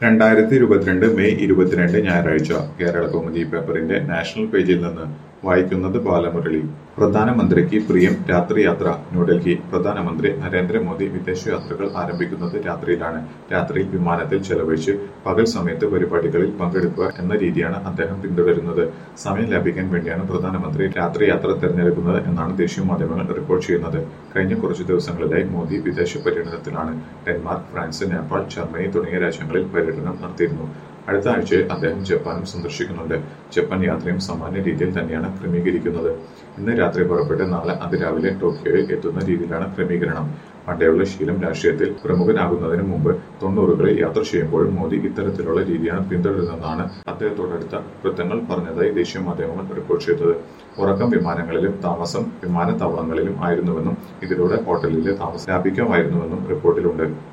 രണ്ടായിരത്തി ഇരുപത്തിരണ്ട് മെയ് ഇരുപത്തിരണ്ട് ഞായറാഴ്ച കേരള കൗമുദി പേപ്പറിന്റെ നാഷണൽ പേജിൽ നിന്ന് വായിക്കുന്നത് ബാലമുരളി പ്രധാനമന്ത്രിക്ക് പ്രിയം രാത്രിയാത്ര ന്യൂഡൽഹി പ്രധാനമന്ത്രി നരേന്ദ്രമോദി വിദേശയാത്രകൾ ആരംഭിക്കുന്നത് രാത്രിയിലാണ് രാത്രിയിൽ വിമാനത്തിൽ ചെലവഴിച്ച് പകൽ സമയത്ത് പരിപാടികളിൽ പങ്കെടുക്കുക എന്ന രീതിയാണ് അദ്ദേഹം പിന്തുടരുന്നത് സമയം ലാഭിക്കാൻ വേണ്ടിയാണ് പ്രധാനമന്ത്രി രാത്രിയാത്ര തെരഞ്ഞെടുക്കുന്നത് എന്നാണ് ദേശീയ മാധ്യമങ്ങൾ റിപ്പോർട്ട് ചെയ്യുന്നത് കഴിഞ്ഞ കുറച്ചു ദിവസങ്ങളിലായി മോദി വിദേശ പര്യടനത്തിലാണ് ഡെൻമാർക്ക് ഫ്രാൻസ് നേപ്പാൾ ജർമ്മനി തുടങ്ങിയ രാജ്യങ്ങളിൽ പര്യടനം നടത്തിയിരുന്നു അടുത്ത ആഴ്ചയിൽ അദ്ദേഹം ജപ്പാനും സന്ദർശിക്കുന്നുണ്ട് ജപ്പാൻ യാത്രയും സമാന രീതിയിൽ തന്നെയാണ് ക്രമീകരിക്കുന്നത് ഇന്ന് രാത്രി പുറപ്പെട്ട് നാളെ അതിരാവിലെ ടോക്കിയോയിൽ എത്തുന്ന രീതിയിലാണ് ക്രമീകരണം പണ്ടേയുള്ള ശീലം രാഷ്ട്രീയത്തിൽ പ്രമുഖനാകുന്നതിന് മുമ്പ് തൊണ്ണൂറുകളിൽ യാത്ര ചെയ്യുമ്പോഴും മോദി ഇത്തരത്തിലുള്ള രീതിയാണ് പിന്തുടരുന്നതെന്നാണ് അദ്ദേഹത്തോടടുത്ത വൃത്തങ്ങൾ പറഞ്ഞതായി ദേശീയ മാധ്യമങ്ങൾ റിപ്പോർട്ട് ചെയ്തത് ഉറക്കം വിമാനങ്ങളിലും താമസം വിമാനത്താവളങ്ങളിലും ആയിരുന്നുവെന്നും ഇതിലൂടെ ഹോട്ടലിലെ താമസം ലാഭിക്കാമായിരുന്നുവെന്നും റിപ്പോർട്ടിലുണ്ട്